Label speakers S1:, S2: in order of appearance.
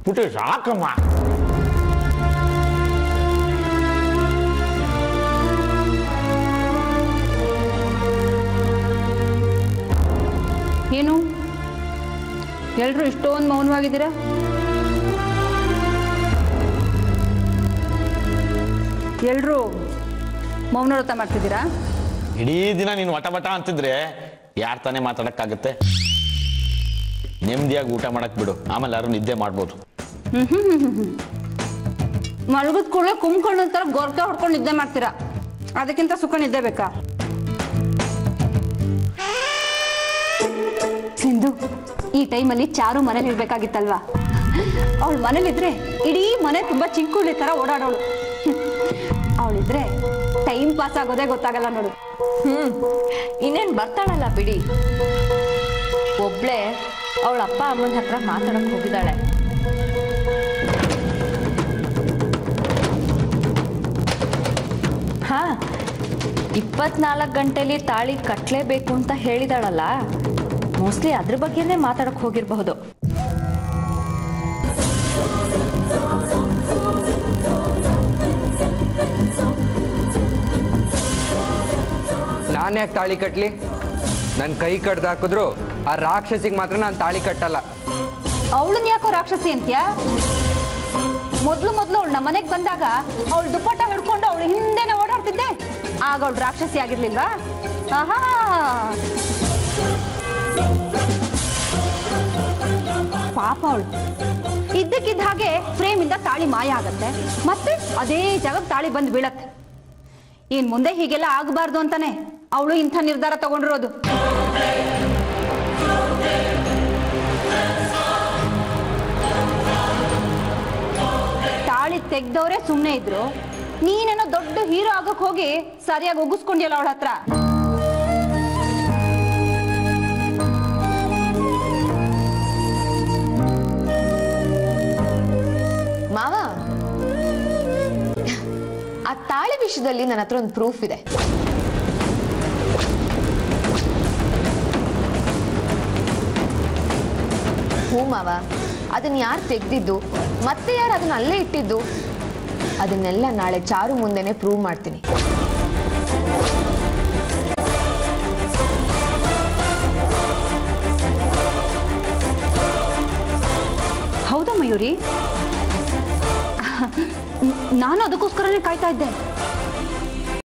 S1: ಪುಟಿ ಸಾಕಮ್ಮ
S2: ಏನು ಎಲ್ರು ಇಷ್ಟೊಂದು ಮೌನವಾಗಿದ್ದೀರಾ ಎಲ್ರು ಮೌನ ವ್ರತ ಮಾಡ್ತಿದ್ದೀರಾ
S1: ಇಡೀ ದಿನ ನೀನು ವಟ ವಟ ಅಂತಿದ್ರೆ ಯಾರು ತಾನೇ ಮಾತಾಡಕ್ಕಾಗತ್ತೆ ನೆಮ್ಮದಿಯಾಗಿ ಊಟ ಮಾಡಕ್ ಬಿಡು ಆಮೇಲೆ ಯಾರು ನಿದ್ದೆ ಮಾಡ್ಬೋದು
S2: ಮಲಗದ ಕೂಡಲೇ ಕುಂಬ್ಕೊಂಡು ಥರ ಗೊರ್ಕೆ ಹೊಡ್ಕೊಂಡು ನಿದ್ದೆ ಮಾಡ್ತೀರಾ ಅದಕ್ಕಿಂತ ಸುಖ ನಿದ್ದೆ ಬೇಕಾ ಸಿಂಧು ಈ ಟೈಮಲ್ಲಿ ಚಾರು ಮನೇಲಿ ಇರ್ಬೇಕಾಗಿತ್ತಲ್ವಾ ಅವಳು ಮನೇಲಿದ್ರೆ ಇಡೀ ಮನೆ ತುಂಬಾ ಚಿಂಕುಳಿ ತರ ಓಡಾಡೋಳು ಅವಳಿದ್ರೆ ಟೈಮ್ ಪಾಸ್ ಆಗೋದೇ ಗೊತ್ತಾಗಲ್ಲ ನೋಡು
S3: ಹ್ಮ್ ಇನ್ನೇನ್ ಬರ್ತಾಳಲ್ಲ ಬಿಡಿ ಒಬ್ಳೆ ಅವಳ ಅಪ್ಪ ಅಮ್ಮನ ಹತ್ರ ಮಾತಾಡಕ್ ಹೋಗಿದ್ದಾಳೆ ಹಾ ಇಪ್ಪತ್ನಾಲ್ಕು ಗಂಟೆಲಿ ತಾಳಿ ಕಟ್ಲೇಬೇಕು ಅಂತ ಹೇಳಿದಾಳಲ್ಲ ಮೋಸ್ಟ್ಲಿ ಅದ್ರ ಬಗ್ಗೆನೇ ಮಾತಾಡಕ್ ಹೋಗಿರಬಹುದು
S4: ನಾನು ಯಾಕೆ ತಾಳಿ ಕಟ್ಲಿ ನನ್ನ ಕೈ ಕಡ್ದು ಹಾಕಿದ್ರು ಆ ರಾಕ್ಷಸಿಗೆ ಮಾತ್ರ ನಾನು ತಾಳಿ ಕಟ್ಟಲ್ಲ
S2: ಅವಳನ್ನ ಯಾಕೋ ರಾಕ್ಷಸಿ ಅಂತ್ಯಾ ಮೊದ್ಲು ಮೊದ್ಲು ಅವಳು ನಮ್ಮ ಮನೆಗೆ ಬಂದಾಗ ಅವಳು ದುಪ್ಪಟ್ಟ ಹಿಡ್ಕೊಂಡು ಅವಳು ಹಿಂದೆನೆ ಓಡಾಡ್ತಿದ್ದೆ ಆಗ ಅವಳು ರಾಕ್ಷಸಿ ಆಗಿರ್ಲಿಲ್ವಾ ಆಹಾ ಪಾಪ ಅವಳು ಇದ್ದಕ್ಕಿದ್ದ ಹಾಗೆ ಫ್ರೇಮಿಂದ ತಾಳಿ ಮಾಯ ಆಗತ್ತೆ ಮತ್ತೆ ಅದೇ ಜಾಗಕ್ಕೆ ತಾಳಿ ಬಂದು ಬೀಳತ್ತೆ ಇನ್ ಮುಂದೆ ಹೀಗೆಲ್ಲ ಆಗಬಾರ್ದು ಅಂತಾನೆ ಅವಳು ಇಂಥ ನಿರ್ಧಾರ ತಗೊಂಡಿರೋದು ತಾಳಿ ತೆಗ್ದವ್ರೆ ಸುಮ್ಮನೆ ಇದ್ರು ನೀನೇನೋ ದೊಡ್ಡ ಹೀರೋ ಆಗಕ್ ಹೋಗಿ ಸರಿಯಾಗಿ ಒಗ್ಗಿಸ್ಕೊಂಡಿಯಲ್ಲ ಅವಳ ಹತ್ರ
S3: ಮಾವ ಆ ತಾಳಿ ವಿಷಯದಲ್ಲಿ ನನ್ನ ಹತ್ರ ಒಂದು ಪ್ರೂಫ್ ಇದೆ ಹ್ಞೂ ಮಾವ ಅದನ್ನ ಯಾರು ತೆಗ್ದಿದ್ದು ಮತ್ತೆ ಯಾರು ಅದನ್ನ ಅಲ್ಲೇ ಇಟ್ಟಿದ್ದು ಅದನ್ನೆಲ್ಲ ನಾಳೆ ಚಾರು ಮುಂದೆನೆ ಪ್ರೂವ್ ಮಾಡ್ತೀನಿ
S2: ಹೌದಾ ಮಯೂರಿ ನಾನು ಅದಕ್ಕೋಸ್ಕರನೇ ಕಾಯ್ತಾ ಇದ್ದೆ